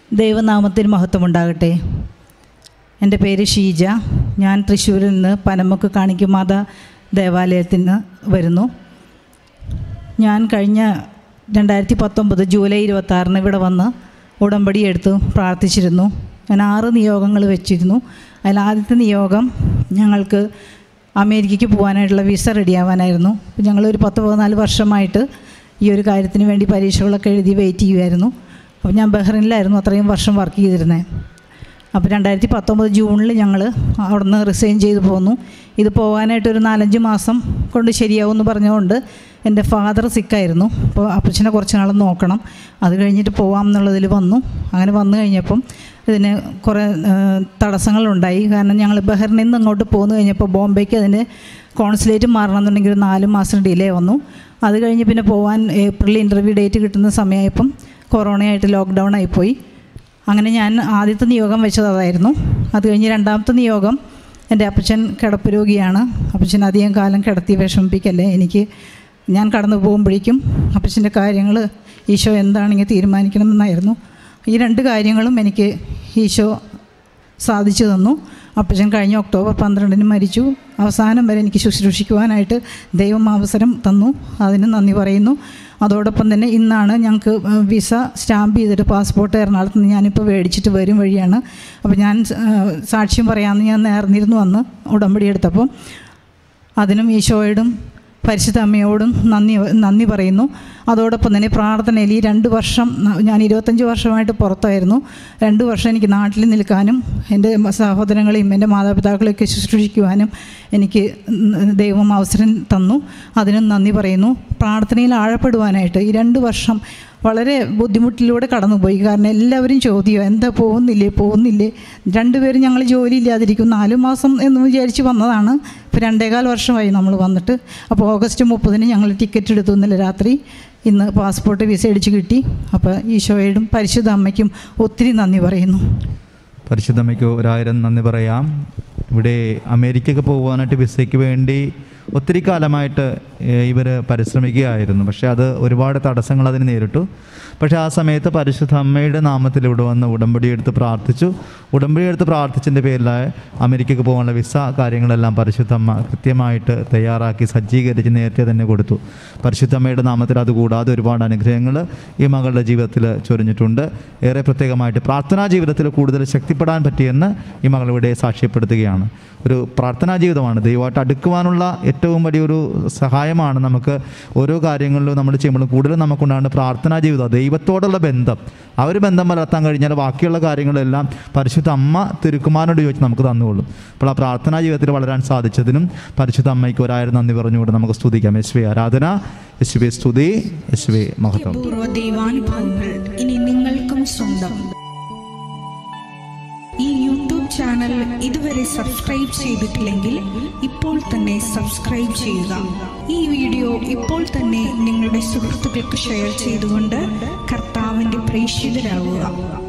ദൈവനാമത്തിന് മഹത്വമുണ്ടാകട്ടെ എൻ്റെ പേര് ഷീജ ഞാൻ തൃശ്ശൂരിൽ നിന്ന് പനമുക്ക് കാണിക്കുമാത ദേവാലയത്തിൽ നിന്ന് വരുന്നു ഞാൻ കഴിഞ്ഞ രണ്ടായിരത്തി പത്തൊമ്പത് ജൂലൈ ഇരുപത്താറിന് ഇവിടെ വന്ന് ഉടമ്പടി എടുത്ത് പ്രാർത്ഥിച്ചിരുന്നു ഞാൻ ആറ് നിയോഗങ്ങൾ വെച്ചിരുന്നു അതിൽ ആദ്യത്തെ നിയോഗം ഞങ്ങൾക്ക് അമേരിക്കയ്ക്ക് പോകാനായിട്ടുള്ള വിസ റെഡിയാവാനായിരുന്നു അപ്പോൾ ഞങ്ങളൊരു പത്ത് പതിനാല് വർഷമായിട്ട് ഈ ഒരു കാര്യത്തിന് വേണ്ടി പരീക്ഷകളൊക്കെ എഴുതി വെയിറ്റ് ചെയ്യുമായിരുന്നു അപ്പോൾ ഞാൻ ബഹ്റിനിലായിരുന്നു അത്രയും വർഷം വർക്ക് ചെയ്തിരുന്നത് അപ്പോൾ രണ്ടായിരത്തി പത്തൊമ്പത് ജൂണിൽ ഞങ്ങൾ അവിടുന്ന് റിസൈൻ ചെയ്ത് പോന്നു ഇത് പോകാനായിട്ട് ഒരു നാലഞ്ച് മാസം കൊണ്ട് ശരിയാവുമെന്ന് പറഞ്ഞുകൊണ്ട് എൻ്റെ ഫാദർ സിക്കായിരുന്നു അപ്പോൾ അപ്പച്ചനെ കുറച്ച് നാൾ നോക്കണം അത് കഴിഞ്ഞിട്ട് പോവാം എന്നുള്ളതിൽ വന്നു അങ്ങനെ വന്നു കഴിഞ്ഞപ്പം ഇതിന് കുറേ ആ, തടസ്സങ്ങളുണ്ടായി കാരണം ഞങ്ങൾ ബഹ്റിനിൽ നിന്ന് ഇങ്ങോട്ട് പോന്നു കഴിഞ്ഞപ്പോൾ ബോംബെക്ക് അതിന് കോൺസുലേറ്റ് മാറണമെന്നുണ്ടെങ്കിൽ ഒരു നാല് മാസം ഡിലേ വന്നു അത് കഴിഞ്ഞ് പിന്നെ പോകാൻ ഏപ്രിൽ ഇൻ്റർവ്യൂ ഡേറ്റ് കിട്ടുന്ന സമയമായപ്പം കൊറോണയായിട്ട് ലോക്ക്ഡൗൺ ആയിപ്പോയി അങ്ങനെ ഞാൻ ആദ്യത്തെ നിയോഗം വെച്ചത് അതായിരുന്നു അത് കഴിഞ്ഞ് രണ്ടാമത്തെ നിയോഗം എൻ്റെ അപ്പച്ചൻ കിടപ്പ് രോഗിയാണ് അപ്പച്ചൻ അധികം കാലം കിടത്തി വിഷമിപ്പിക്കല്ലേ എനിക്ക് ഞാൻ കടന്നു പോകുമ്പോഴേക്കും അപ്പച്ചൻ്റെ കാര്യങ്ങൾ ഈശോ എന്താണെങ്കിൽ തീരുമാനിക്കണമെന്നായിരുന്നു ഈ രണ്ട് കാര്യങ്ങളും എനിക്ക് ഈശോ സാധിച്ചു തന്നു അപ്പച്ചൻ കഴിഞ്ഞ ഒക്ടോബർ പന്ത്രണ്ടിന് മരിച്ചു അവസാനം വരെ എനിക്ക് ശുശ്രൂഷിക്കുവാനായിട്ട് ദൈവം അവസരം തന്നു അതിന് നന്ദി പറയുന്നു അതോടൊപ്പം തന്നെ ഇന്നാണ് ഞങ്ങൾക്ക് വിസ സ്റ്റാമ്പ് ചെയ്തിട്ട് പാസ്പോർട്ട് എറണാകുളത്ത് നിന്ന് ഞാനിപ്പോൾ മേടിച്ചിട്ട് വരും വഴിയാണ് അപ്പോൾ ഞാൻ ആ, സാക്ഷ്യം പറയാമെന്ന് ഞാൻ നേർന്നിരുന്നു അന്ന് ഉടമ്പടി എടുത്തപ്പോൾ അതിനും ഈശോയോടും പരിശുദ്ധ അമ്മയോടും നന്ദി നന്ദി പറയുന്നു അതോടൊപ്പം തന്നെ പ്രാർത്ഥനയിൽ ഈ രണ്ട് വർഷം ന- ഞാൻ ഇരുപത്തഞ്ച് വർഷമായിട്ട് പുറത്തായിരുന്നു രണ്ട് വർഷം എനിക്ക് നാട്ടിൽ നിൽക്കാനും എൻ്റെ സഹോദരങ്ങളെയും എൻ്റെ മാതാപിതാക്കളെയൊക്കെ ശുശ്രൂഷിക്കുവാനും എനിക്ക് ദൈവം അവസരം തന്നു അതിനും നന്ദി പറയുന്നു പ്രാർത്ഥനയിൽ ആഴപ്പെടുവാനായിട്ട് ഈ രണ്ട് വർഷം വളരെ ബുദ്ധിമുട്ടിലൂടെ കടന്നുപോയി കാരണം എല്ലാവരും ചോദ്യം എന്താ പോകുന്നില്ലേ പോകുന്നില്ലേ രണ്ടുപേരും ഞങ്ങൾ ജോലി ഇല്ലാതിരിക്കും നാല് മാസം എന്ന് വിചാരിച്ച് വന്നതാണ് ഇപ്പോൾ രണ്ടേകാൽ വർഷമായി നമ്മൾ വന്നിട്ട് അപ്പോൾ ഓഗസ്റ്റ് മുപ്പതിന് ഞങ്ങൾ ടിക്കറ്റ് എടുത്തു ഇന്നലെ രാത്രി ഇന്ന് പാസ്പോർട്ട് വിസ അടിച്ച് കിട്ടി അപ്പോൾ ഈശോയോടും പരിശുദ്ധ അമ്മയ്ക്കും ഒത്തിരി നന്ദി പറയുന്നു പരിശുദ്ധമ്മയ്ക്ക് ഒരായിരം നന്ദി പറയാം ഇവിടെ അമേരിക്കയ്ക്ക് പോകുവാനായിട്ട് വിസയ്ക്ക് വേണ്ടി ഒത്തിരി കാലമായിട്ട് ഇവർ പരിശ്രമിക്കുകയായിരുന്നു പക്ഷേ അത് ഒരുപാട് തടസ്സങ്ങൾ അതിന് നേരിട്ടു പക്ഷേ ആ സമയത്ത് പരിശുദ്ധ അമ്മയുടെ നാമത്തിൽ ഇവിടെ വന്ന് ഉടമ്പടി എടുത്ത് പ്രാർത്ഥിച്ചു ഉടമ്പടി എടുത്ത് പ്രാർത്ഥിച്ചതിൻ്റെ പേരിൽ അമേരിക്കയ്ക്ക് പോകാനുള്ള വിസ കാര്യങ്ങളെല്ലാം പരിശുദ്ധ അമ്മ കൃത്യമായിട്ട് തയ്യാറാക്കി സജ്ജീകരിച്ച് നേരത്തെ തന്നെ കൊടുത്തു പരിശുദ്ധ അമ്മയുടെ നാമത്തിൽ അതുകൂടാതെ ഒരുപാട് അനുഗ്രഹങ്ങൾ ഈ മകളുടെ ജീവിതത്തിൽ ചൊരിഞ്ഞിട്ടുണ്ട് ഏറെ പ്രത്യേകമായിട്ട് പ്രാർത്ഥനാ ജീവിതത്തിൽ കൂടുതൽ ശക്തിപ്പെടാൻ പറ്റിയെന്ന് ഈ മകൾ ഇവിടെ സാക്ഷ്യപ്പെടുത്തുകയാണ് ഒരു പ്രാർത്ഥനാ ജീവിതമാണ് ദൈവമായിട്ട് അടുക്കുവാനുള്ള ഏറ്റവും വലിയൊരു സഹായമാണ് നമുക്ക് ഓരോ കാര്യങ്ങളിലും നമ്മൾ ചെയ്യുമ്പോഴും കൂടുതലും നമുക്കുണ്ടാകുന്ന പ്രാർത്ഥനാ ജീവിതം ദൈവത്തോടുള്ള ബന്ധം ആ ഒരു ബന്ധം വളർത്താൻ കഴിഞ്ഞാൽ ബാക്കിയുള്ള കാര്യങ്ങളെല്ലാം പരിശുദ്ധ അമ്മ തിരുക്കുമാരനോട് ചോദിച്ച് നമുക്ക് തന്നുകൊള്ളും അപ്പോൾ ആ പ്രാർത്ഥനാ ജീവിതത്തിൽ വളരാൻ സാധിച്ചതിനും പരിശുദ്ധ അമ്മയ്ക്ക് ഒരായിരം നന്ദി പറഞ്ഞുകൊണ്ട് നമുക്ക് സ്തുതിക്കാം യേശുവെ ആരാധന യേശുവെ സ്തുതി യേശുവെ മഹത്വം പൂർവ്വ ദൈവാനുഭവങ്ങൾ ഇനി നിങ്ങൾക്കും സ്വന്തം ഈ യൂട്യൂബ് ചാനൽ ഇതുവരെ സബ്സ്ക്രൈബ് ചെയ്തിട്ടില്ലെങ്കിൽ ഇപ്പോൾ തന്നെ സബ്സ്ക്രൈബ് ചെയ്യുക ഈ വീഡിയോ ഇപ്പോൾ തന്നെ നിങ്ങളുടെ സുഹൃത്തുക്കൾക്ക് ഷെയർ ചെയ്തുകൊണ്ട് കർത്താവിൻ്റെ പ്രേക്ഷിതരാകുക